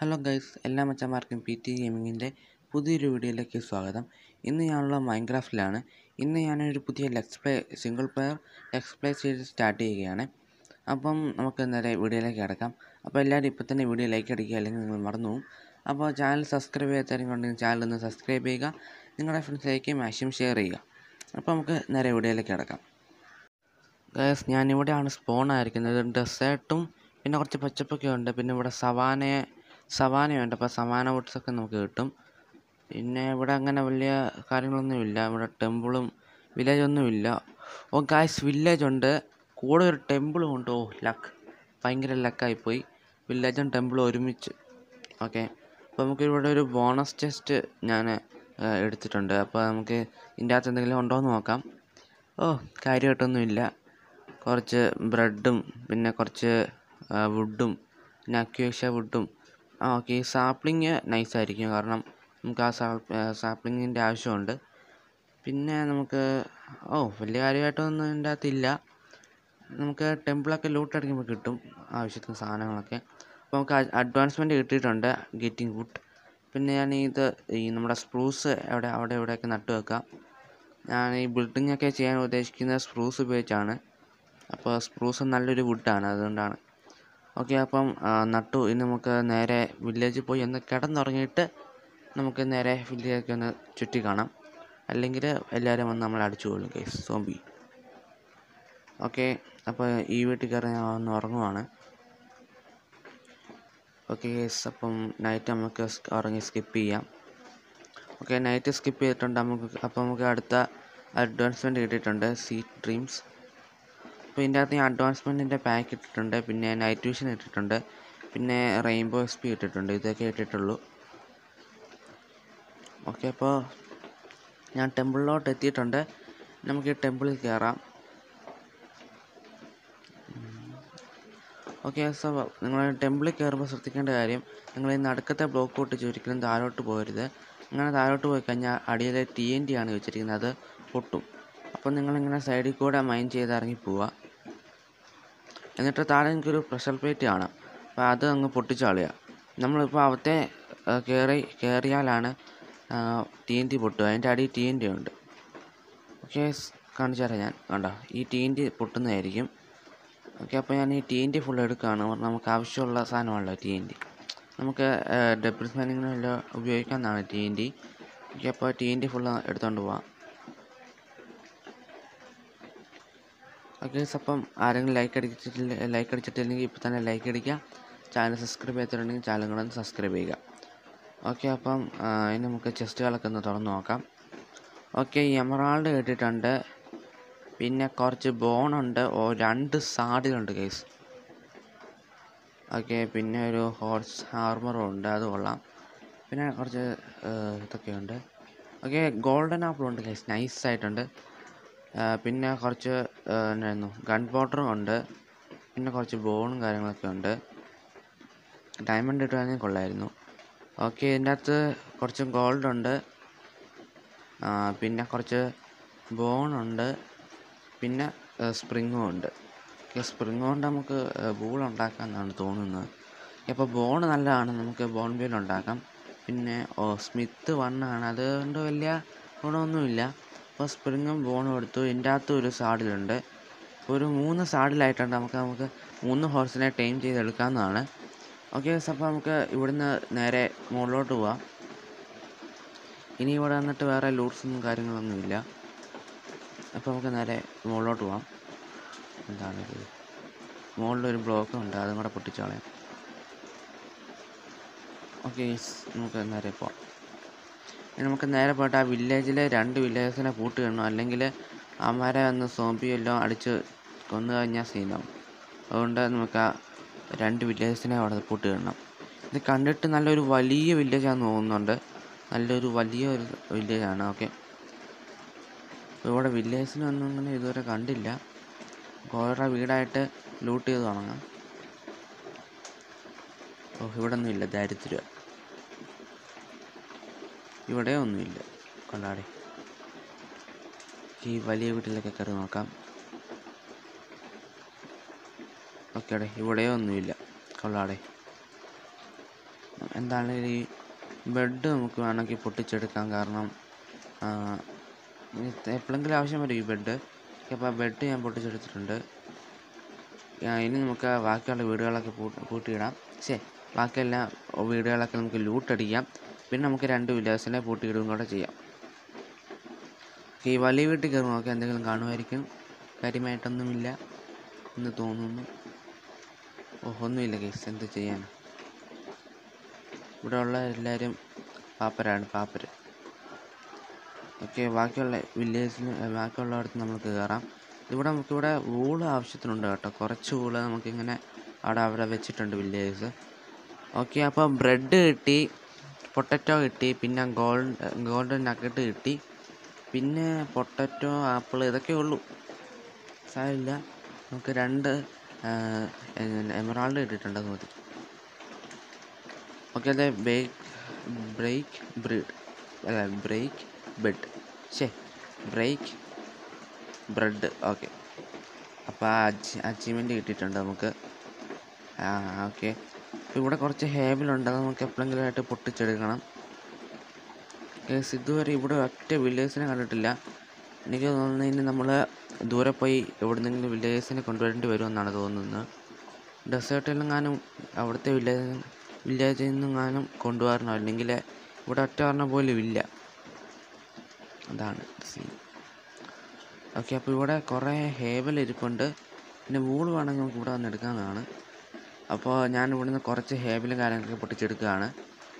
hello guys എല്ലാ മച്ചന്മാർക്കും P T ഗെയിമിങ്ങിൻ്റെ പുതിയൊരു വീഡിയോയിലേക്ക് സ്വാഗതം ഇന്ന് ഞാനുള്ള മൈൻക്രാഫ്റ്റിലാണ് ഇന്ന് ഞാനൊരു പുതിയ let's play single player let's play series start ചെയ്യുകയാണ് അപ്പം നമുക്ക് നേരെ വീഡിയോയിലേക്ക് കിടക്കാം അപ്പോൾ എല്ലാവരും ഇപ്പോൾ തന്നെ വീഡിയോ ലൈക്ക് അടിക്കുക അല്ലെങ്കിൽ നിങ്ങൾ മറന്നു പോകും അപ്പോൾ ചാനൽ സബ്സ്ക്രൈബ് ചെയ്യാത്തവരും കൊണ്ടെങ്കിൽ ചാനൽ ഒന്ന് സബ്സ്ക്രൈബ് ചെയ്യുക നിങ്ങളുടെ ഫ്രണ്ട്സിലേക്ക് മാക്സിമം ഷെയർ ചെയ്യുക അപ്പോൾ നമുക്ക് നേരെ വീഡിയോയിലേക്ക് കിടക്കാം ഗൈസ് ഞാനിവിടെയാണ് സ്പോൺ ആയിരിക്കുന്നത് ഡെസേർട്ടും പിന്നെ കുറച്ച് പച്ചപ്പൊക്കെ ഉണ്ട് പിന്നെ ഇവിടെ സവാനയെ സവാനയുണ്ട് അപ്പോൾ സവാന വുഡ്സൊക്കെ നമുക്ക് കിട്ടും പിന്നെ ഇവിടെ അങ്ങനെ വലിയ കാര്യങ്ങളൊന്നുമില്ല ഇവിടെ ടെമ്പിളും വില്ലേജൊന്നുമില്ല ഓ ഗായ്സ് വില്ലേജ് ഉണ്ട് കൂടെ ഒരു ടെമ്പിളും ഉണ്ട് ഓ ലക്ക് ഭയങ്കര ലക്കായിപ്പോയി വില്ലേജും ടെമ്പിളും ഒരുമിച്ച് ഓക്കെ അപ്പോൾ നമുക്ക് ഇവിടെ ഒരു ബോണസ് ടെസ്റ്റ് ഞാൻ എടുത്തിട്ടുണ്ട് അപ്പോൾ നമുക്ക് ഇതിൻ്റെ അകത്ത് എന്തെങ്കിലും ഉണ്ടോ എന്ന് നോക്കാം ഓ കാര്യമായിട്ടൊന്നുമില്ല കുറച്ച് ബ്രെഡും പിന്നെ കുറച്ച് വുഡും പിന്നെ അക്വേഷ്യ വുഡും ആ ഓക്കെ ഈ സാപ്ലിങ് നൈസായിരിക്കും കാരണം നമുക്ക് ആ സാ സാപ്ലിങ്ങിൻ്റെ ആവശ്യമുണ്ട് പിന്നെ നമുക്ക് ഓ വലിയ കാര്യമായിട്ടൊന്നും ഇതിൻ്റെ അകത്തില്ല നമുക്ക് ടെമ്പിളൊക്കെ ലൂട്ട് അടിക്കുമ്പോൾ കിട്ടും ആവശ്യത്തിന് സാധനങ്ങളൊക്കെ അപ്പോൾ നമുക്ക് അഡ്വാൻസ്മെൻറ്റ് കിട്ടിയിട്ടുണ്ട് ഗെറ്റിംഗ് വുഡ് പിന്നെ ഞാൻ ഇത് ഈ നമ്മുടെ സ്പ്രൂസ് എവിടെ അവിടെ ഇവിടെയൊക്കെ നട്ടു വെക്കാം ഞാൻ ഈ ബിൽഡിംഗ് ഒക്കെ ചെയ്യാൻ ഉദ്ദേശിക്കുന്നത് സ്പ്രൂസ് ഉപയോഗിച്ചാണ് അപ്പോൾ സ്പ്രൂസ് നല്ലൊരു വുഡാണ് അതുകൊണ്ടാണ് ഓക്കെ അപ്പം നട്ടു ഇനി നമുക്ക് നേരെ വില്ലേജിൽ പോയി ഒന്ന് കിടന്നുറങ്ങിയിട്ട് നമുക്ക് നേരെ വില്ലേജൊക്കെ ഒന്ന് ചുറ്റി കാണാം അല്ലെങ്കിൽ എല്ലാവരും വന്ന് നമ്മൾ അടിച്ചു കൊള്ളും കേസ് സോംബി ഓക്കെ അപ്പോൾ ഈ വീട്ടിൽ കയറി ഞാൻ ഒന്ന് ഉറങ്ങുവാണ് ഓക്കെ കേസ് അപ്പം നൈറ്റ് നമുക്ക് ഉറങ്ങി സ്കിപ്പ് ചെയ്യാം ഓക്കെ നൈറ്റ് സ്കിപ്പ് ചെയ്തിട്ടുണ്ട് നമുക്ക് അപ്പോൾ നമുക്ക് അടുത്ത അഡ്വാൻസ്മെൻറ്റ് കിട്ടിയിട്ടുണ്ട് സീറ്റ് ഡ്രീംസ് അപ്പോൾ ഇതിൻ്റെ അകത്ത് ഞാൻ അഡ്വാൻസ്മെൻറ്റിൻ്റെ പാക്ക് ഇട്ടിട്ടുണ്ട് പിന്നെ നൈറ്റ് വിഷൻ ഇട്ടിട്ടുണ്ട് പിന്നെ റെയിൻബോ എക്സ് പി ഇട്ടിട്ടുണ്ട് ഇതൊക്കെ ഇട്ടിട്ടുള്ളൂ ഓക്കെ അപ്പോൾ ഞാൻ ടെമ്പിളിലോട്ട് എത്തിയിട്ടുണ്ട് നമുക്ക് ഈ ടെമ്പിളിൽ കയറാം ഓക്കെ സോ നിങ്ങൾ ടെമ്പിളിൽ കയറുമ്പോൾ ശ്രദ്ധിക്കേണ്ട കാര്യം നിങ്ങൾ ഈ നടുക്കത്തെ ബ്ലോക്ക് പൊട്ടിച്ച് ഒരിക്കലും താഴോട്ട് പോകരുത് അങ്ങനെ താഴോട്ട് പോയി കഴിഞ്ഞാൽ അടിയിലെ ടി എൻ ടി ആണ് വെച്ചിരിക്കുന്നത് അത് പൊട്ടും അപ്പോൾ നിങ്ങളിങ്ങനെ സൈഡിൽ കൂടെ മൈൻഡ് ചെയ്ത് ഇറങ്ങി പോവുക എന്നിട്ട് താഴെ എനിക്കൊരു പ്രഷർ പ്ലേറ്റ് കാണാം അപ്പോൾ അത് അങ്ങ് പൊട്ടിച്ച് കളയുക നമ്മളിപ്പോൾ അവത്തെ കയറി കയറിയാലാണ് ടി എൻ ടി പൊട്ടുക അതിൻ്റെ അടിയിൽ ടി എൻ ടി ഉണ്ട് ഓക്കെ കാണിച്ചു തരാം ഞാൻ കണ്ടോ ഈ ടി എൻ ടി പൊട്ടുന്നതായിരിക്കും ഓക്കെ അപ്പോൾ ഞാൻ ഈ ടി എൻ ടി ഫുൾ എടുക്കുകയാണ് നമുക്ക് ആവശ്യമുള്ള സാധനമാണല്ലോ ടി എൻ ടി നമുക്ക് ഡെബ്രിസ് മാനിങ്ങിനെല്ലാം ഉപയോഗിക്കാവുന്നതാണ് ടി എൻ ടി ഓക്കെ അപ്പോൾ ടി എൻ ടി ഫുള്ള് എടുത്തുകൊണ്ട് പോവാം ഓക്കെ അപ്പം ആരെങ്കിലും ലൈക്ക് അടിച്ചിട്ടില്ല ലൈക്ക് അടിച്ചിട്ടില്ലെങ്കിൽ ഇപ്പോൾ തന്നെ ലൈക്ക് അടിക്കുക ചാനൽ സബ്സ്ക്രൈബ് ചെയ്തിട്ടുണ്ടെങ്കിൽ ചാനൽ കൂടെ ഒന്ന് സബ്സ്ക്രൈബ് ചെയ്യുക ഓക്കെ അപ്പം ഇനി നമുക്ക് ചെസ്റ്റുകളൊക്കെ ഒന്ന് തുറന്ന് നോക്കാം ഓക്കെ എമറാൾഡ് കിട്ടിയിട്ടുണ്ട് പിന്നെ കുറച്ച് ബോണുണ്ട് ഓ രണ്ട് സാഡികളുണ്ട് കേസ് ഓക്കെ പിന്നെ ഒരു ഹോർസ് ആർമറും ഉണ്ട് അത് കൊള്ളാം പിന്നെ കുറച്ച് ഇതൊക്കെയുണ്ട് ഓക്കെ ഗോൾഡൻ ആപ്പിൾ ഉണ്ട് കേസ് നൈസ് ആയിട്ടുണ്ട് പിന്നെ കുറച്ച് എന്നായിരുന്നു ഗൺ പൗഡറും ഉണ്ട് പിന്നെ കുറച്ച് ബോണും കാര്യങ്ങളൊക്കെ ഉണ്ട് ഡയമണ്ട് ഇട്ടുവാണെങ്കിൽ കൊള്ളായിരുന്നു ഓക്കെ ഇതിൻ്റെ അകത്ത് കുറച്ച് ഗോൾഡ് ഉണ്ട് പിന്നെ കുറച്ച് ബോണുണ്ട് പിന്നെ സ്പ്രിങ്ങും ഉണ്ട് സ്പ്രിങ് കൊണ്ട് നമുക്ക് ബൂൾ ഉണ്ടാക്കാമെന്നാണ് തോന്നുന്നത് അപ്പോൾ ബോൺ നല്ലതാണ് നമുക്ക് ബോൺ ബീൽ ഉണ്ടാക്കാം പിന്നെ ഓ സ്മിത്ത് വണ്ണാണ് അതുകൊണ്ട് വലിയ ഗുണമൊന്നുമില്ല അപ്പോൾ സ്പ്രിങ്ങും ബോണും എടുത്തു ഇതിൻ്റെ അകത്തും ഒരു സാഡിലുണ്ട് ഒരു മൂന്ന് സാഡിലായിട്ടുണ്ട് നമുക്ക് നമുക്ക് മൂന്ന് ഹോഴ്സിനെ ടൈം ചെയ്തെടുക്കാവുന്നതാണ് ഓക്കെ അപ്പോൾ നമുക്ക് ഇവിടുന്ന് നേരെ മുകളിലോട്ട് പോവാം ഇനി ഇവിടെ വന്നിട്ട് വേറെ ലൂട്ട്സൊന്നും കാര്യങ്ങളൊന്നുമില്ല അപ്പോൾ നമുക്ക് നേരെ മുകളിലോട്ട് പോവാം എന്താണ് ഇത് മുകളിലൊരു ബ്ലോക്ക് ഉണ്ട് അതും കൂടെ പൊട്ടിച്ച് കളയാം ഓക്കെ നമുക്ക് നേരെ പോവാം ഇനി നമുക്ക് നേരെ പോയിട്ട് ആ വില്ലേജിലെ രണ്ട് വില്ലേജസിനെ പൂട്ട് കിടണം അല്ലെങ്കിൽ അവന്മാരെ ഒന്ന് സോംബി എല്ലാം അടിച്ച് കൊന്നു കഴിഞ്ഞാൽ സീനാവും അതുകൊണ്ട് നമുക്ക് ആ രണ്ട് വില്ലേജസിനെ അവിടെ പൂട്ട് കിടണം ഇത് കണ്ടിട്ട് നല്ലൊരു വലിയ വില്ലേജാന്ന് തോന്നുന്നുണ്ട് നല്ലൊരു വലിയ ഒരു വില്ലേജാണ് ഓക്കെ ഇവിടെ വില്ലേജിനൊന്നും അങ്ങനെ ഇതുവരെ കണ്ടില്ല ഓരോ വീടായിട്ട് ലൂട്ട് ചെയ്ത് തുടങ്ങാം ഓ ഇവിടെ ഒന്നുമില്ല ദാരിദ്ര്യം ഇവിടെ ഒന്നുമില്ല കൊണ്ടാടെ ഈ വലിയ വീട്ടിലൊക്കെ കയറി നോക്കാം ഓക്കേടെ ഇവിടെ ഒന്നുമില്ല കൊള്ളാടെ എന്താണെങ്കിലും ഈ ബെഡ് നമുക്ക് വേണമെങ്കിൽ പൊട്ടിച്ചെടുക്കാം കാരണം എപ്പോഴെങ്കിലും ആവശ്യം വരും ഈ ബെഡ് അപ്പോൾ ബെഡ് ഞാൻ പൊട്ടിച്ചെടുത്തിട്ടുണ്ട് ആ, ഇനി നമുക്ക് ബാക്കിയുള്ള വീടുകളൊക്കെ പൂട്ടി പൂട്ടിയിടാം ശേ ബാക്കിയെല്ലാം വീടുകളൊക്കെ നമുക്ക് ലൂട്ടടിക്കാം പിന്നെ നമുക്ക് രണ്ട് വില്ലേഴ്സിനെ പൂട്ടിയിടുകയും കൂടെ ചെയ്യാം ഈ വലിയ വീട്ടിൽ കയറി നോക്കാം എന്തെങ്കിലും കാണുമായിരിക്കും കാര്യമായിട്ടൊന്നുമില്ല എന്ന് തോന്നുന്നു ഓ ഒന്നുമില്ല കേസ് എന്ത് ചെയ്യാൻ ഇവിടെ ഉള്ള എല്ലാവരും പാപ്പരാണ് പാപ്പര് ഓക്കെ ബാക്കിയുള്ള വില്ലേജിന് ബാക്കിയുള്ളടത്ത് നമുക്ക് കയറാം ഇവിടെ നമുക്കിവിടെ വൂള് ആവശ്യത്തിനുണ്ട് കേട്ടോ കുറച്ച് വൂള് നമുക്കിങ്ങനെ അവിടെ അവിടെ വെച്ചിട്ടുണ്ട് വില്ലേജ് ഓക്കെ അപ്പോൾ ബ്രെഡ് കിട്ടി പൊട്ടറ്റോ കിട്ടി പിന്നെ ഗോൾഡ് ഗോൾഡൻ നഗറ്റ് കിട്ടി പിന്നെ പൊട്ടറ്റോ ആപ്പിൾ ഇതൊക്കെ ഉള്ളൂ സാരമില്ല നമുക്ക് രണ്ട് എമറാൾഡ് കിട്ടിയിട്ടുണ്ട് അത് മതി ഓക്കെ അതെ ബേക്ക് ബ്രേക്ക് ബ്രീഡ് അല്ല ബ്രേക്ക് ബെഡ് ശേ ബ്രേക്ക് ബ്രെഡ് ഓക്കെ അപ്പോൾ ആ അച്ചി അച്ചീവ്മെൻറ്റ് കിട്ടിയിട്ടുണ്ട് നമുക്ക് ആ ഓക്കെ അപ്പോൾ ഇവിടെ കുറച്ച് ഹേബിളുണ്ട് അത് നമുക്ക് എപ്പോഴെങ്കിലും ആയിട്ട് പൊട്ടിച്ചെടുക്കണം കേസ് ഇതുവരെ ഇവിടെ ഒറ്റ വില്ലേജിനെ കണ്ടിട്ടില്ല എനിക്ക് തോന്നുന്നത് ഇനി നമ്മൾ ദൂരെ പോയി എവിടുന്നെങ്കിലും വില്ലേജസിനെ കൊണ്ടുവരേണ്ടി വരുമെന്നാണ് തോന്നുന്നത് ഡെസേർട്ടിലെങ്ങാനും അവിടുത്തെ വില്ലേജ് വില്ലേജിൽ നിന്നെങ്ങാനും കൊണ്ടുവരണം അല്ലെങ്കിൽ ഇവിടെ ഒറ്റ പറഞ്ഞ പോലും ഇല്ല അതാണ് സീൻ ഓക്കെ അപ്പോൾ ഇവിടെ കുറേ ഹേബൽ ഇരിപ്പുണ്ട് പിന്നെ വൂൾ വേണമെങ്കിൽ നമുക്ക് ഇവിടെ വന്ന് എടുക്കാവുന്നതാണ് അപ്പോൾ ഞാൻ ഇവിടുന്ന് കുറച്ച് ഹേബിലും കാര്യങ്ങളൊക്കെ പൊട്ടിച്ചെടുക്കുകയാണ്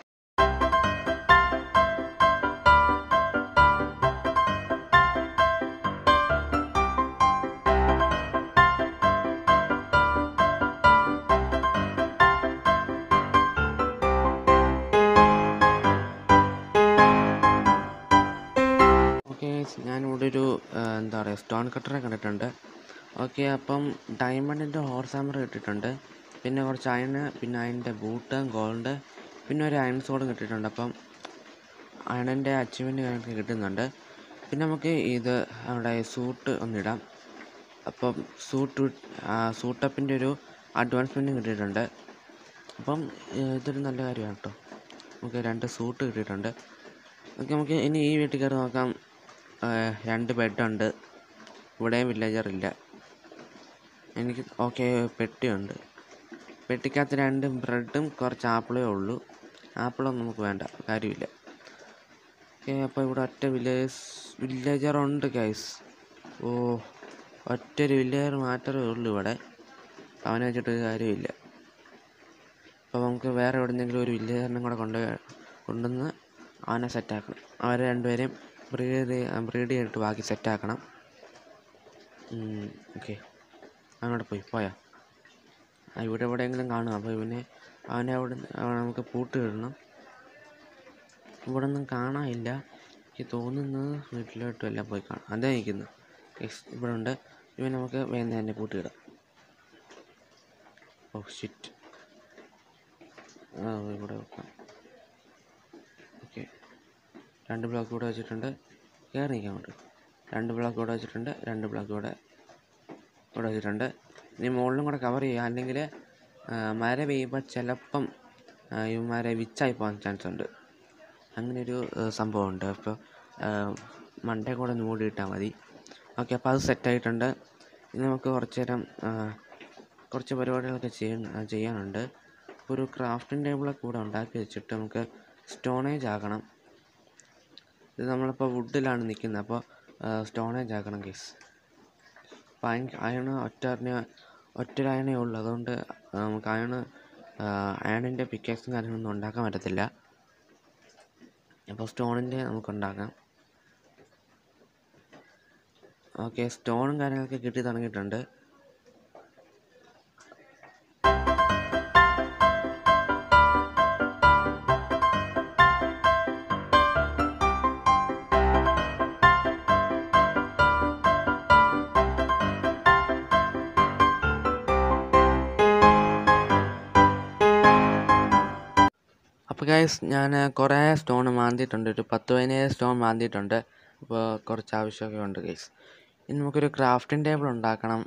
ഓക്കെ ഞാനിവിടെ ഒരു ആ, എന്താ പറയുക സ്റ്റോൺ കട്ടറെ കണ്ടിട്ടുണ്ട് ഓക്കെ അപ്പം ഡയമണ്ടിൻ്റെ ഹോർസ് ഹാമർ കിട്ടിയിട്ടുണ്ട് പിന്നെ കുറച്ച് അയണ് പിന്നെ അതിൻ്റെ ബൂട്ട് ഗോൾഡ് പിന്നെ ഒരു അയൺ സോഡ് കിട്ടിയിട്ടുണ്ട് അപ്പം അയണിൻ്റെ അച്ചീവ്മെൻറ്റ് കാര്യങ്ങളൊക്കെ കിട്ടുന്നുണ്ട് പിന്നെ നമുക്ക് ഇത് അവിടെ സൂട്ട് ഒന്നിടാം അപ്പം സൂട്ട് സൂട്ടപ്പിൻ്റെ ഒരു അഡ്വാൻസ്മെൻറ്റും കിട്ടിയിട്ടുണ്ട് അപ്പം ഏഹ്, ഇതൊരു നല്ല കാര്യമാണ് കേട്ടോ നമുക്ക് രണ്ട് സൂട്ട് കിട്ടിയിട്ടുണ്ട് ഓക്കെ നമുക്ക് ഇനി ഈ വീട്ടിൽ കയറി നോക്കാം ഏഹ്, രണ്ട് ബെഡുണ്ട് ഇവിടെയും വില്ലേജർ ഇല്ല എനിക്ക് ഓക്കെ പെട്ടിയുണ്ട് പെട്ടിക്കകത്ത് രണ്ട് ബ്രെഡും കുറച്ച് ആപ്പിളേ ഉള്ളൂ ആപ്പിളൊന്നും നമുക്ക് വേണ്ട കാര്യമില്ല ഓക്കെ അപ്പോൾ ഇവിടെ ഒറ്റ വില്ലേജ് വില്ലേജർ ഉണ്ട് ഗൈസ് ഓ ഒറ്റ ഒരു വില്ലേജർ മാത്രമേ ഉള്ളൂ ഇവിടെ അവനെ വെച്ചിട്ട് ഒരു കാര്യമില്ല അപ്പോൾ നമുക്ക് വേറെ എവിടെന്നെങ്കിലും ഒരു വില്ലേജറിനും കൂടെ കൊണ്ട് കൊണ്ടുവന്ന് അവനെ സെറ്റാക്കണം അവരെ രണ്ടുപേരെയും ബ്രീഡ് ബ്രീഡ് ചെയ്തിട്ട് ബാക്കി സെറ്റാക്കണം ഓക്കെ അവനോട് പോയി പോയാ ആ ഇവിടെ എവിടെയെങ്കിലും കാണും അപ്പോൾ ഇവനെ അവനെ അവിടെ അവനെ നമുക്ക് പൂട്ട് ഇടണം ഇവിടെ ഒന്നും കാണാനില്ല എനിക്ക് തോന്നുന്നത് വീട്ടിലോട്ടും എല്ലാം പോയി കാണാം അതേ നിൽക്കുന്നു ഇവിടെ ഉണ്ട് ഇവൻ നമുക്ക് വേഗം തന്നെ പൂട്ടിയിടാം ഓ ഷിറ്റ് ആ ഇവിടെ വെക്കാം ഓക്കെ രണ്ട് ബ്ലോക്ക് കൂടെ വെച്ചിട്ടുണ്ട് കയറി നിൽക്കാൻ കൊണ്ട് രണ്ട് ബ്ലോക്ക് കൂടെ വെച്ചിട്ടുണ്ട് രണ്ട് ബ്ലോക്ക് കൂടെ ഇവിടെ വെച്ചിട്ടുണ്ട് ഇനി മുകളിലും കൂടെ കവർ ചെയ്യുക അല്ലെങ്കിൽ മഴ പെയ്യുമ്പോൾ ചിലപ്പം ആ, ഇവന്മാരെ വിച്ചായി പോകാൻ ചാൻസ് ഉണ്ട് അങ്ങനെ ഒരു സംഭവമുണ്ട് അപ്പോൾ മണ്ടേ കൂടെ ഒന്ന് മൂടിയിട്ടാൽ മതി ഓക്കെ അപ്പോൾ അത് സെറ്റായിട്ടുണ്ട് ഇനി നമുക്ക് കുറച്ച് നേരം ആ, കുറച്ച് പരിപാടികളൊക്കെ ചെയ്യാൻ ചെയ്യാനുണ്ട് അപ്പോൾ ഒരു ക്രാഫ്റ്റിംഗ് ടേബിളൊക്കെ കൂടെ ഉണ്ടാക്കി വെച്ചിട്ട് നമുക്ക് സ്റ്റോണേജ് ആക്കണം ഇത് നമ്മളിപ്പോൾ വുഡിലാണ് നിൽക്കുന്നത് അപ്പോൾ സ്റ്റോണേജ് ആക്കണം കേസ് അപ്പോൾ അയൺ അയണ് ഒറ്റ ഒറ്റ അയണേ ഉള്ളൂ അതുകൊണ്ട് ആ, നമുക്ക് അയണ് അയണിൻ്റെ പിക്കാക്സും കാര്യങ്ങളൊന്നും ഉണ്ടാക്കാൻ പറ്റത്തില്ല അപ്പോൾ സ്റ്റോണിൻ്റെ നമുക്ക് ഉണ്ടാക്കാം ഓക്കെ സ്റ്റോണും കാര്യങ്ങളൊക്കെ കിട്ടി തുടങ്ങിയിട്ടുണ്ട് അപ്പോൾ ഗൈസ് ഞാൻ കുറേ സ്റ്റോൺ മാന്തിയിട്ടുണ്ട് ഒരു പത്ത് പതിനേഴ് സ്റ്റോൺ മാന്തിയിട്ടുണ്ട് അപ്പോൾ കുറച്ച് ആവശ്യമൊക്കെ ഉണ്ട് ഗൈസ് ഇനി നമുക്കൊരു ക്രാഫ്റ്റിംഗ് ടേബിൾ ഉണ്ടാക്കണം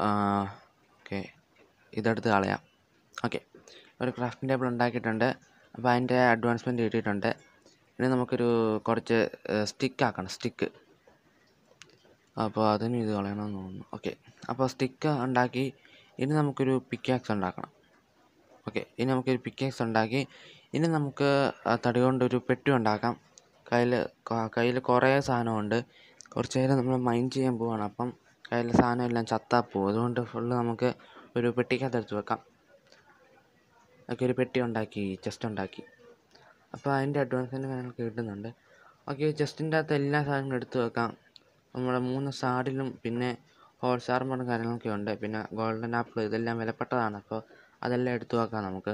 ഓക്കെ ഇതെടുത്ത് കളയാം ഓക്കെ ഒരു ക്രാഫ്റ്റിംഗ് ടേബിൾ ഉണ്ടാക്കിയിട്ടുണ്ട് അപ്പോൾ അതിൻ്റെ അഡ്വാൻസ്മെൻറ്റ് കിട്ടിയിട്ടുണ്ട് ഇനി നമുക്കൊരു കുറച്ച് സ്റ്റിക്ക് ആക്കണം സ്റ്റിക്ക് അപ്പോൾ അതിന് ഇത് കളയണമെന്ന് തോന്നുന്നു ഓക്കെ അപ്പോൾ സ്റ്റിക്ക് ഉണ്ടാക്കി ഇനി നമുക്കൊരു പിക്കാക്സ് ഉണ്ടാക്കണം ഓക്കെ ഇനി നമുക്കൊരു പിക്കാക്സ് ഉണ്ടാക്കി ഇനി നമുക്ക് ആ തടി കൊണ്ടൊരു പെട്ടി ഉണ്ടാക്കാം കയ്യിൽ കയ്യിൽ കുറേ സാധനമുണ്ട് കുറച്ച് നേരം നമ്മൾ മൈൻഡ് ചെയ്യാൻ പോവാണ് അപ്പം കയ്യിലെ സാധനം എല്ലാം ചത്താ പോകും അതുകൊണ്ട് ഫുള്ള് നമുക്ക് ഒരു പെട്ടിക്കകത്ത് എടുത്ത് വെക്കാം ഒക്കെ ഒരു പെട്ടി ഉണ്ടാക്കി ചെസ്റ്റ് ഉണ്ടാക്കി അപ്പോൾ അതിൻ്റെ അഡ്വാൻസ്മെൻറ്റ് കാര്യങ്ങളൊക്കെ കിട്ടുന്നുണ്ട് ഓക്കെ ചെസ്റ്റിൻ്റെ അകത്ത് എല്ലാ സാധനങ്ങളും എടുത്ത് വെക്കാം നമ്മുടെ മൂന്ന് സാഡിലും പിന്നെ ഹോൾസ് ആർമറും കാര്യങ്ങളൊക്കെ ഉണ്ട് പിന്നെ ഗോൾഡൻ ആപ്പിൾ ഇതെല്ലാം വിലപ്പെട്ടതാണ് അപ്പോൾ അതെല്ലാം എടുത്ത് വെക്കാം നമുക്ക്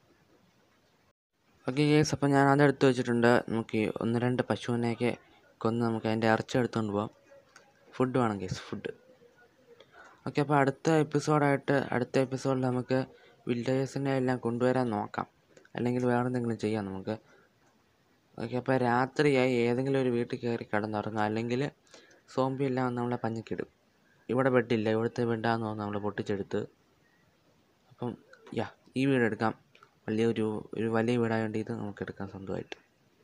ഓക്കെ കേസ് അപ്പോൾ ഞാൻ അതെടുത്ത് വെച്ചിട്ടുണ്ട് നമുക്ക് ഈ ഒന്ന് രണ്ട് പശുവിനെയൊക്കെ കൊന്ന് നമുക്ക് അതിൻ്റെ ഇറച്ചി എടുത്തുകൊണ്ട് പോകാം ഫുഡ് വേണം കേസ് ഫുഡ് ഓക്കെ അപ്പോൾ അടുത്ത എപ്പിസോഡായിട്ട് അടുത്ത എപ്പിസോഡിൽ നമുക്ക് വില്ലേജസിനെ എല്ലാം കൊണ്ടുവരാൻ നോക്കാം അല്ലെങ്കിൽ വേറെ എന്തെങ്കിലും ചെയ്യാം നമുക്ക് ഓക്കെ അപ്പോൾ രാത്രിയായി ഏതെങ്കിലും ഒരു വീട്ടിൽ കയറി കിടന്നുറങ്ങുക അല്ലെങ്കിൽ സോംബി എല്ലാം വന്ന് നമ്മളെ പഞ്ഞിക്കിടും ഇവിടെ ബെഡില്ല ഇവിടുത്തെ ബെഡാന്ന് തോന്നുന്നു നമ്മൾ പൊട്ടിച്ചെടുത്ത് അപ്പം യാ ഈ വീട് എടുക്കാം വലിയൊരു ഒരു വലിയ വീടായതുകൊണ്ട് ഇത് നമുക്ക് എടുക്കാം സ്വന്തമായിട്ട്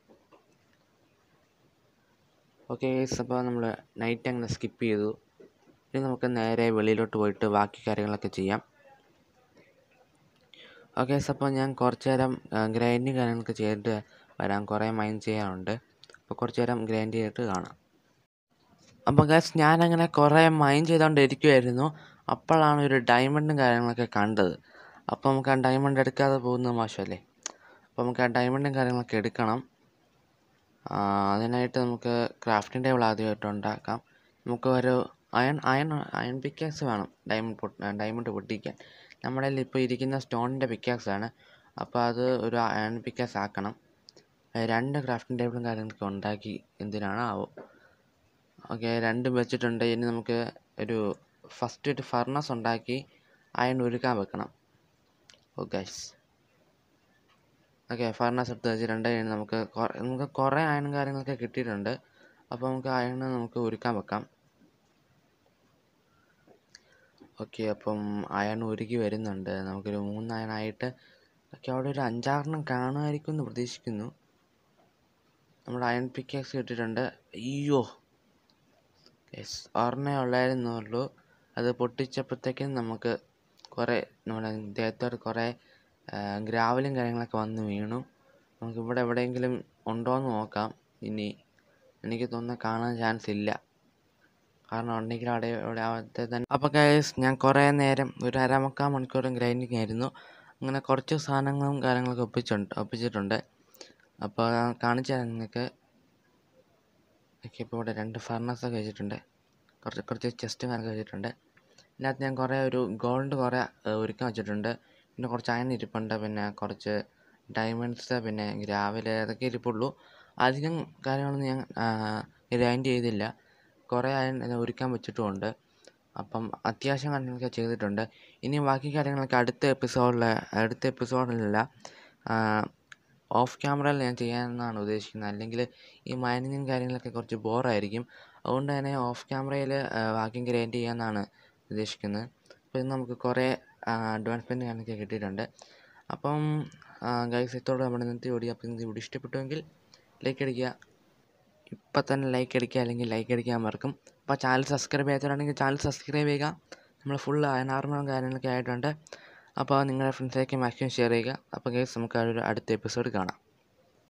ഓക്കെ അപ്പോൾ നമ്മൾ നൈറ്റ് അങ്ങനെ സ്കിപ്പ് ചെയ്തു ഇനി നമുക്ക് നേരെ വെളിയിലോട്ട് പോയിട്ട് ബാക്കി കാര്യങ്ങളൊക്കെ ചെയ്യാം ഓക്കെ അപ്പോൾ ഞാൻ കുറച്ച് നേരം ഗ്രൈൻഡിങ് കാര്യങ്ങളൊക്കെ ചെയ്തിട്ട് വരാം കുറേ മൈൻഡ് ചെയ്യാനുണ്ട് അപ്പോൾ കുറച്ച് നേരം ഗ്രൈൻഡ് ചെയ്തിട്ട് കാണാം അപ്പോൾ ഗസ് ഞാനങ്ങനെ കുറേ മൈൻഡ് ചെയ്തുകൊണ്ടിരിക്കുമായിരുന്നു അപ്പോഴാണ് ഒരു ഡയമണ്ടും കാര്യങ്ങളൊക്കെ കണ്ടത് അപ്പോൾ നമുക്ക് ആ ഡയമണ്ട് എടുക്കാതെ പോകുന്നത് മോശമല്ലേ അപ്പോൾ നമുക്ക് ആ ഡയമണ്ടും കാര്യങ്ങളൊക്കെ എടുക്കണം ആ, അതിനായിട്ട് നമുക്ക് ക്രാഫ്റ്റിംഗ് ടേബിൾ ആദ്യമായിട്ട് ഉണ്ടാക്കാം നമുക്ക് ഒരു അയൺ അയൺ അയൺ പിക്കാക്സ് വേണം ഡയമണ്ട് പൊട്ട് ഡയമണ്ട് പൊട്ടിക്കാൻ നമ്മുടെ കയ്യിൽ ഇപ്പോൾ ഇരിക്കുന്ന സ്റ്റോണിൻ്റെ പിക്കാക്സ് ആണ് അപ്പോൾ അത് ഒരു അയൺ പിക്കാക്സ് ആക്കണം ഏ, രണ്ട് ക്രാഫ്റ്റിംഗ് ടേബിളും കാര്യങ്ങളൊക്കെ ഉണ്ടാക്കി എന്തിനാണ് ആവോ ഓക്കെ രണ്ടും വെച്ചിട്ടുണ്ട് ഇനി നമുക്ക് ഒരു ഫസ്റ്റ് ഒരു ഫർണസ് ഉണ്ടാക്കി അയൺ ഉരുക്കാൻ വെക്കണം ഓ ഗൈസ് ഓക്കെ ഫർണസ് എടുത്ത് വെച്ചിട്ടുണ്ട് ഇനി നമുക്ക് കൊ- നമുക്ക് കുറേ അയണും കാര്യങ്ങളൊക്കെ കിട്ടിയിട്ടുണ്ട് അപ്പോൾ നമുക്ക് അയണ് നമുക്ക് ഉരുക്കാൻ വെക്കാം ഓക്കെ അപ്പം അയൺ ഉരുക്കി വരുന്നുണ്ട് നമുക്കൊരു മൂന്ന് അയണായിട്ട് ഓക്കെ അവിടെ ഒരു അഞ്ചാറെണ്ണം കാണുമായിരിക്കും എന്ന് പ്രതീക്ഷിക്കുന്നു നമ്മുടെ അയൺ പിക്കാക്സ് കിട്ടിയിട്ടുണ്ട് അയ്യോ യെസ് ഒരെണ്ണേ ഉള്ളായിരുന്നുള്ളൂ അത് പൊട്ടിച്ചപ്പോഴത്തേക്കും നമുക്ക് കുറേ നമ്മുടെ ദേഹത്തോട് കുറേ ഗ്രാവലും കാര്യങ്ങളൊക്കെ വന്ന് വീണു നമുക്ക് ഇവിടെ എവിടെയെങ്കിലും ഉണ്ടോ എന്ന് നോക്കാം ഇനി എനിക്ക് തോന്നുന്നു കാണാൻ ചാൻസ് ഇല്ല കാരണം ഉണ്ടെങ്കിൽ അവിടെ ഇവിടെ അവിടുത്തെ തന്നെ അപ്പോൾ ഗൈസ് ഞാൻ കുറേ നേരം ഒരു അരമുക്കാൽ മണിക്കൂറും ഗ്രൈൻഡിങ് ആയിരുന്നു അങ്ങനെ കുറച്ച് സാധനങ്ങളും കാര്യങ്ങളൊക്കെ ഒപ്പിച്ചുണ്ട് ഒപ്പിച്ചിട്ടുണ്ട് അപ്പോൾ ഞാൻ കാണിച്ചു തരാം നിങ്ങൾക്ക് ഓക്കെ ഇപ്പോൾ ഇവിടെ രണ്ട് ഫർണസൊക്കെ വെച്ചിട്ടുണ്ട് കുറച്ച് കുറച്ച് ചെസ്റ്റും കാര്യമൊക്കെ വെച്ചിട്ടുണ്ട് ഇതിനകത്ത് ഞാൻ കുറേ ഒരു ഗോൾഡ് കുറേ ഏഹ്, ഒരുക്കം വെച്ചിട്ടുണ്ട് പിന്നെ കുറച്ച് അയൺ ഇരിപ്പുണ്ട് പിന്നെ കുറച്ച് ഡയമണ്ട്സ് പിന്നെ ഗ്രാവല് അതൊക്കെ ഇരിപ്പുള്ളൂ അധികം കാര്യങ്ങളൊന്നും ഞാൻ ഗ്രൈൻഡ് ചെയ്തില്ല കുറേ അയൺ ഒരുക്കാൻ വെച്ചിട്ടുമുണ്ട് അപ്പം അത്യാവശ്യം കാര്യങ്ങളൊക്കെ ചെയ്തിട്ടുണ്ട് ഇനി ബാക്കി കാര്യങ്ങളൊക്കെ അടുത്ത എപ്പിസോഡിൽ അടുത്ത എപ്പിസോഡിലല്ല ഓഫ് ക്യാമറയിൽ ഞാൻ ചെയ്യാമെന്നാണ് ഉദ്ദേശിക്കുന്നത് അല്ലെങ്കിൽ ഈ മൈനിങ്ങും കാര്യങ്ങളൊക്കെ കുറച്ച് ബോറായിരിക്കും അതുകൊണ്ട് തന്നെ ഓഫ് ക്യാമറയിൽ ബാക്കി ഗ്രൈൻഡ് ചെയ്യാമെന്നാണ് ഉദ്ദേശിക്കുന്നത് അപ്പോൾ ഇന്ന് നമുക്ക് കുറേ അഡ്വാൻസ്മെൻറ്റ് കാര്യങ്ങളൊക്കെ കിട്ടിയിട്ടുണ്ട് അപ്പം ഗൈസ് ഇത്തോടെ നമ്മുടെ ഇന്നത്തെ വീഡിയോ അപ്പോൾ ഇന്നത്തെ വീഡിയോ ഇഷ്ടപ്പെട്ടുവെങ്കിൽ ലൈക്ക് അടിക്കുക ഇപ്പം തന്നെ ലൈക്ക് അടിക്കുക അല്ലെങ്കിൽ ലൈക്ക് അടിക്കാൻ മറക്കും അപ്പോൾ ചാനൽ സബ്സ്ക്രൈബ് ചെയ്യാത്തവരാണെങ്കിൽ ചാനൽ സബ്സ്ക്രൈബ് ചെയ്യുക നമ്മൾ ഫുൾ അയനാർമലും കാര്യങ്ങളൊക്കെ ആയിട്ടുണ്ട് അപ്പോൾ നിങ്ങളുടെ ഫ്രണ്ട്സിലേക്ക് മാക്സിമം ഷെയർ ചെയ്യുക അപ്പോൾ ഗൈസ് നമുക്ക് ആ ഒരു അടുത്ത എപ്പിസോഡ് കാണാം